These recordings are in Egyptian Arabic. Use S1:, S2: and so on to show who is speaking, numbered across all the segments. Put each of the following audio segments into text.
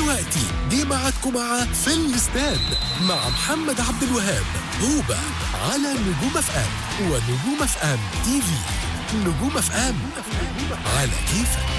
S1: ودلوقتي جه ميعادكم مع في الاستاد مع محمد عبد الوهاب هوبا على نجوم اف ام ونجوم اف ام تي في نجوم اف ام على كيفك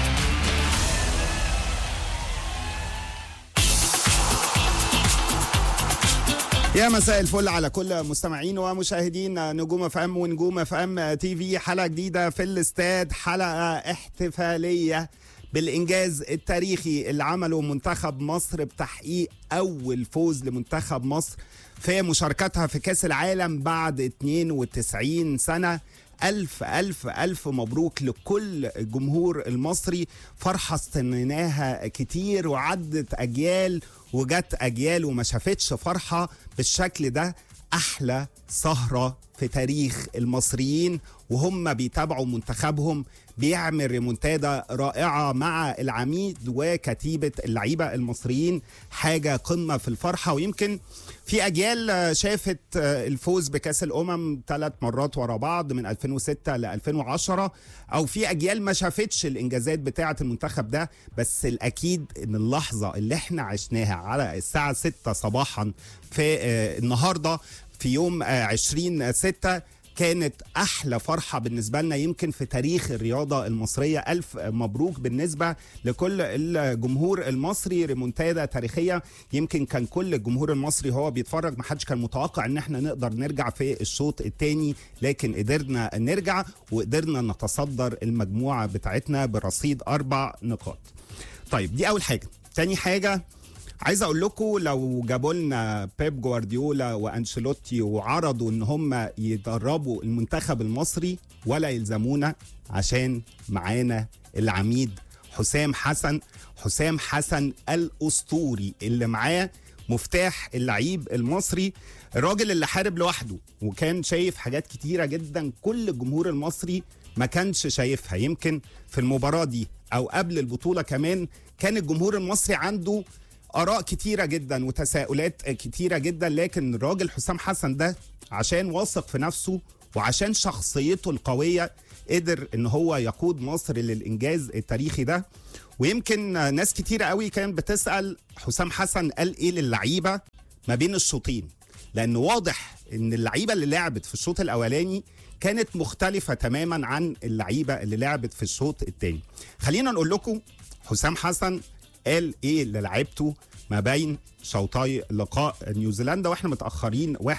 S2: يا مساء الفل على كل مستمعين ومشاهدين نجوم اف ام ونجوم اف ام تي في حلقه جديده في الاستاد حلقه احتفاليه بالانجاز التاريخي اللي عمله منتخب مصر بتحقيق اول فوز لمنتخب مصر في مشاركتها في كاس العالم بعد 92 سنه ألف ألف ألف مبروك لكل الجمهور المصري فرحة استنيناها كتير وعدت أجيال وجت أجيال وما شافتش فرحة بالشكل ده أحلى سهرة في تاريخ المصريين وهم بيتابعوا منتخبهم بيعمل ريمونتادا رائعة مع العميد وكتيبة اللعيبة المصريين حاجة قمة في الفرحة ويمكن في أجيال شافت الفوز بكأس الأمم ثلاث مرات ورا بعض من 2006 ل 2010 أو في أجيال ما شافتش الإنجازات بتاعة المنتخب ده بس الأكيد إن اللحظة اللي احنا عشناها على الساعة 6 صباحا في النهاردة في يوم 20 6 كانت احلى فرحه بالنسبه لنا يمكن في تاريخ الرياضه المصريه الف مبروك بالنسبه لكل الجمهور المصري ريمونتادا تاريخيه يمكن كان كل الجمهور المصري هو بيتفرج ما حدش كان متوقع ان احنا نقدر نرجع في الشوط الثاني لكن قدرنا نرجع وقدرنا نتصدر المجموعه بتاعتنا برصيد اربع نقاط طيب دي اول حاجه تاني حاجه عايز اقول لكم لو جابوا لنا بيب جوارديولا وانشيلوتي وعرضوا ان هم يدربوا المنتخب المصري ولا يلزمونا عشان معانا العميد حسام حسن حسام حسن الاسطوري اللي معاه مفتاح اللعيب المصري الراجل اللي حارب لوحده وكان شايف حاجات كتيره جدا كل الجمهور المصري ما كانش شايفها يمكن في المباراه دي او قبل البطوله كمان كان الجمهور المصري عنده اراء كتيره جدا وتساؤلات كتيره جدا لكن الراجل حسام حسن ده عشان واثق في نفسه وعشان شخصيته القويه قدر ان هو يقود مصر للانجاز التاريخي ده ويمكن ناس كتيره قوي كانت بتسال حسام حسن قال ايه للعيبه ما بين الشوطين لان واضح ان اللعيبه اللي لعبت في الشوط الاولاني كانت مختلفه تماما عن اللعيبه اللي لعبت في الشوط الثاني خلينا نقول لكم حسام حسن قال ايه للعيبته ما بين شوطي لقاء نيوزيلندا واحنا متاخرين 1-0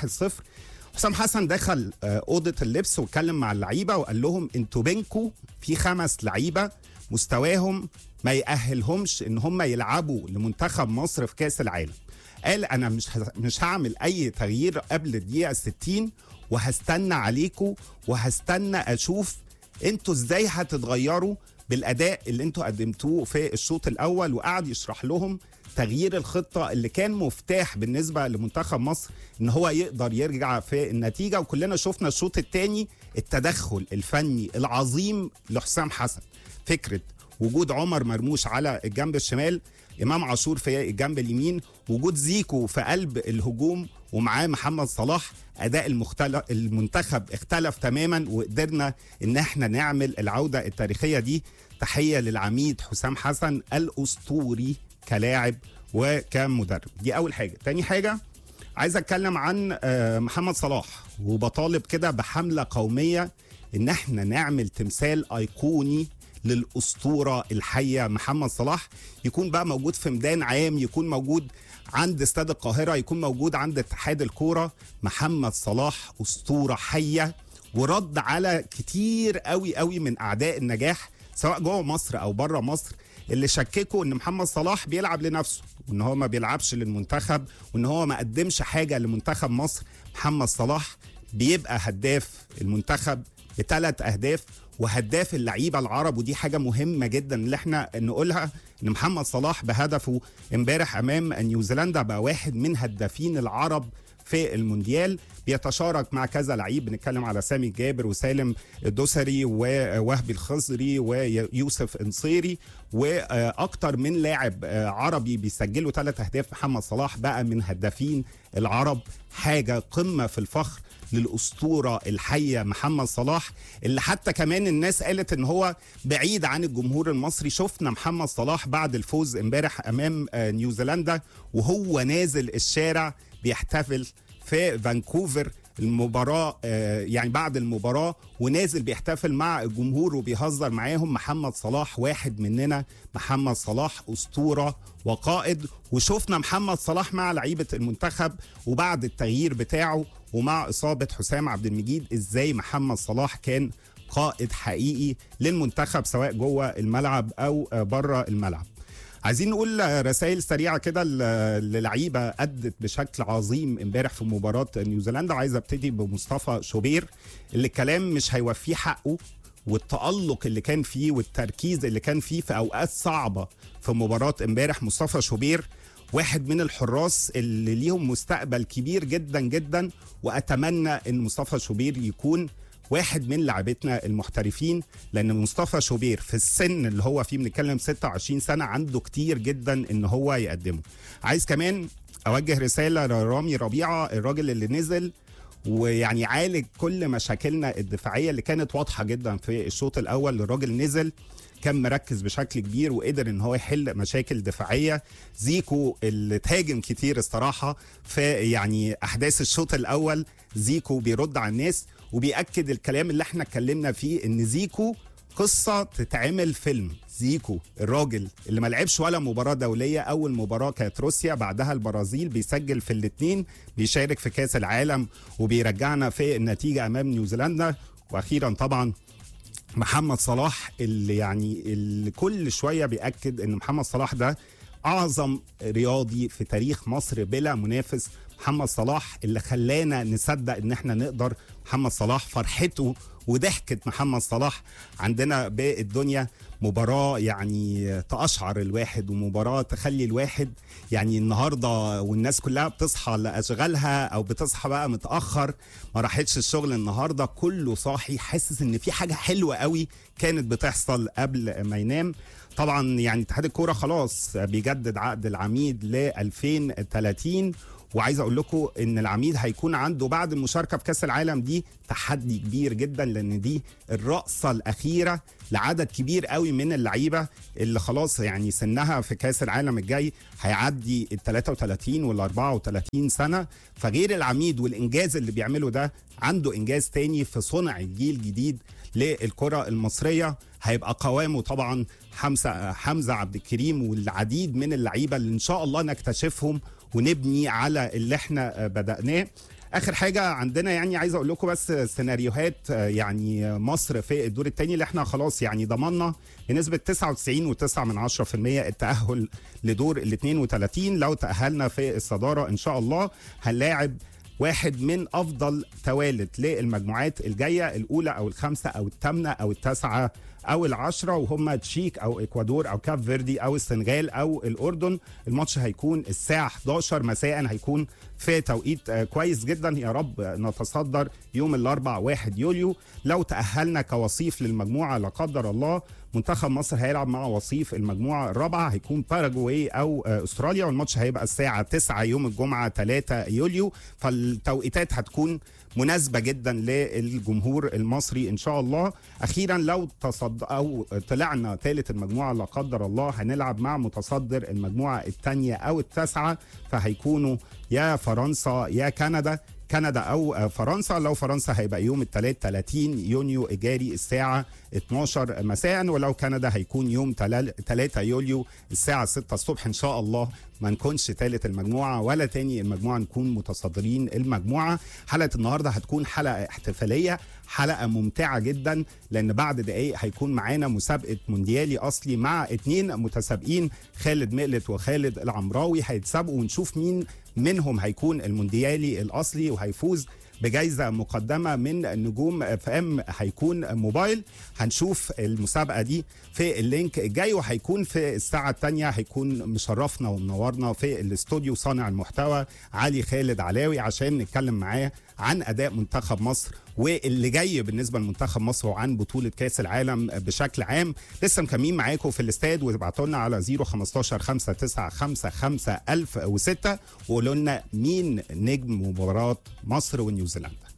S2: حسام حسن دخل اوضه اللبس واتكلم مع اللعيبه وقال لهم انتوا بينكم في خمس لعيبه مستواهم ما يأهلهمش ان هم يلعبوا لمنتخب مصر في كاس العالم قال انا مش مش هعمل اي تغيير قبل الدقيقه 60 وهستنى عليكم وهستنى اشوف انتوا ازاي هتتغيروا بالاداء اللي انتوا قدمتوه في الشوط الاول وقعد يشرح لهم تغيير الخطه اللي كان مفتاح بالنسبه لمنتخب مصر ان هو يقدر يرجع في النتيجه وكلنا شفنا الشوط الثاني التدخل الفني العظيم لحسام حسن فكره وجود عمر مرموش على الجنب الشمال امام عاشور في الجنب اليمين وجود زيكو في قلب الهجوم ومعاه محمد صلاح اداء المختلف المنتخب اختلف تماما وقدرنا ان احنا نعمل العوده التاريخيه دي تحيه للعميد حسام حسن الاسطوري كلاعب وكمدرب دي اول حاجه تاني حاجه عايز اتكلم عن محمد صلاح وبطالب كده بحمله قوميه ان احنا نعمل تمثال ايقوني للاسطوره الحيه محمد صلاح يكون بقى موجود في ميدان عام يكون موجود عند استاد القاهره يكون موجود عند اتحاد الكوره محمد صلاح اسطوره حيه ورد على كتير قوي قوي من اعداء النجاح سواء جوه مصر او بره مصر اللي شككوا ان محمد صلاح بيلعب لنفسه وان هو ما بيلعبش للمنتخب وان هو ما قدمش حاجه لمنتخب مصر محمد صلاح بيبقى هداف المنتخب بثلاث اهداف وهداف اللعيبه العرب ودي حاجه مهمه جدا اللي احنا نقولها ان محمد صلاح بهدفه امبارح امام نيوزيلندا بقى واحد من هدافين العرب في المونديال بيتشارك مع كذا لعيب بنتكلم على سامي الجابر وسالم الدوسري ووهبي الخزري ويوسف انصيري واكتر من لاعب عربي بيسجلوا ثلاث اهداف محمد صلاح بقى من هدافين العرب حاجه قمه في الفخر للاسطوره الحيه محمد صلاح اللي حتى كمان الناس قالت ان هو بعيد عن الجمهور المصري شفنا محمد صلاح بعد الفوز امبارح امام آه، نيوزيلندا وهو نازل الشارع بيحتفل في فانكوفر المباراة آه، يعني بعد المباراة ونازل بيحتفل مع الجمهور وبيهزر معاهم محمد صلاح واحد مننا محمد صلاح أسطورة وقائد وشفنا محمد صلاح مع لعيبة المنتخب وبعد التغيير بتاعه ومع إصابة حسام عبد المجيد إزاي محمد صلاح كان قائد حقيقي للمنتخب سواء جوه الملعب أو آه، بره الملعب عايزين نقول رسائل سريعه كده ل- للعيبه ادت بشكل عظيم امبارح في مباراه نيوزيلندا عايز ابتدي بمصطفى شوبير اللي الكلام مش هيوفيه حقه والتألق اللي كان فيه والتركيز اللي كان فيه في اوقات صعبه في مباراه امبارح مصطفى شوبير واحد من الحراس اللي ليهم مستقبل كبير جدا جدا واتمنى ان مصطفى شوبير يكون واحد من لاعبتنا المحترفين لان مصطفى شوبير في السن اللي هو فيه بنتكلم 26 سنه عنده كتير جدا ان هو يقدمه عايز كمان اوجه رساله لرامي ربيعه الراجل اللي نزل ويعني عالج كل مشاكلنا الدفاعيه اللي كانت واضحه جدا في الشوط الاول الراجل نزل كان مركز بشكل كبير وقدر ان هو يحل مشاكل دفاعيه زيكو اللي تهاجم كتير الصراحه في يعني احداث الشوط الاول زيكو بيرد على الناس وبيأكد الكلام اللي احنا اتكلمنا فيه ان زيكو قصة تتعمل فيلم زيكو الراجل اللي ما لعبش ولا مباراة دولية أول مباراة كانت روسيا بعدها البرازيل بيسجل في الاتنين بيشارك في كأس العالم وبيرجعنا في النتيجة أمام نيوزيلندا وأخيرا طبعا محمد صلاح اللي يعني اللي كل شويه بياكد ان محمد صلاح ده اعظم رياضي في تاريخ مصر بلا منافس محمد صلاح اللي خلانا نصدق ان احنا نقدر محمد صلاح فرحته وضحكة محمد صلاح عندنا بالدنيا مباراة يعني تأشعر الواحد ومباراة تخلي الواحد يعني النهاردة والناس كلها بتصحى لأشغالها أو بتصحى بقى متأخر ما راحتش الشغل النهاردة كله صاحي حاسس إن في حاجة حلوة قوي كانت بتحصل قبل ما ينام طبعا يعني اتحاد الكوره خلاص بيجدد عقد العميد ل 2030 وعايز اقول لكم ان العميد هيكون عنده بعد المشاركه في كاس العالم دي تحدي كبير جدا لان دي الرأسة الاخيره لعدد كبير قوي من اللعيبه اللي خلاص يعني سنها في كاس العالم الجاي هيعدي ال 33 وال 34 سنه فغير العميد والانجاز اللي بيعمله ده عنده انجاز تاني في صنع الجيل الجديد للكره المصريه هيبقى قوامه طبعا حمزه حمزه عبد الكريم والعديد من اللعيبه اللي ان شاء الله نكتشفهم ونبني على اللي احنا بدأناه اخر حاجه عندنا يعني عايز اقول لكم بس سيناريوهات يعني مصر في الدور الثاني اللي احنا خلاص يعني ضمننا بنسبه 99.9 من 10% التاهل لدور ال 32 لو تاهلنا في الصداره ان شاء الله هنلاعب واحد من افضل توالد للمجموعات الجايه الاولى او الخامسه او الثامنه او التاسعه او العشرة وهم تشيك او اكوادور او كاب فيردي او السنغال او الاردن الماتش هيكون الساعه 11 مساء هيكون في توقيت كويس جدا يا رب نتصدر يوم الاربع 1 يوليو لو تاهلنا كوصيف للمجموعه لا قدر الله منتخب مصر هيلعب مع وصيف المجموعه الرابعه هيكون باراجواي او استراليا والماتش هيبقى الساعه 9 يوم الجمعه 3 يوليو فالتوقيتات هتكون مناسبة جدا للجمهور المصري إن شاء الله أخيرا لو تصد أو طلعنا ثالث المجموعة لا قدر الله هنلعب مع متصدر المجموعة الثانية أو التاسعة فهيكونوا يا فرنسا يا كندا كندا او فرنسا لو فرنسا هيبقى يوم الثلاث 30 يونيو اجاري الساعه 12 مساء ولو كندا هيكون يوم 3 يوليو الساعه 6 الصبح ان شاء الله ما نكونش ثالث المجموعه ولا تاني المجموعه نكون متصدرين المجموعه حلقه النهارده هتكون حلقه احتفاليه حلقه ممتعه جدا لان بعد دقائق هيكون معانا مسابقه مونديالي اصلي مع اتنين متسابقين خالد مقلت وخالد العمراوي هيتسابقوا ونشوف مين منهم هيكون المونديالي الاصلي وهيفوز بجائزة مقدمة من نجوم اف ام هيكون موبايل هنشوف المسابقة دي في اللينك الجاي وهيكون في الساعة الثانية هيكون مشرفنا ومنورنا في الاستوديو صانع المحتوى علي خالد علاوي عشان نتكلم معاه عن أداء منتخب مصر واللي جاي بالنسبه لمنتخب مصر وعن بطوله كاس العالم بشكل عام لسه مكملين معاكم في الاستاد وتبعتوا لنا على 015 5955 1006 وقولوا لنا مين نجم مباراه مصر ونيوزيلندا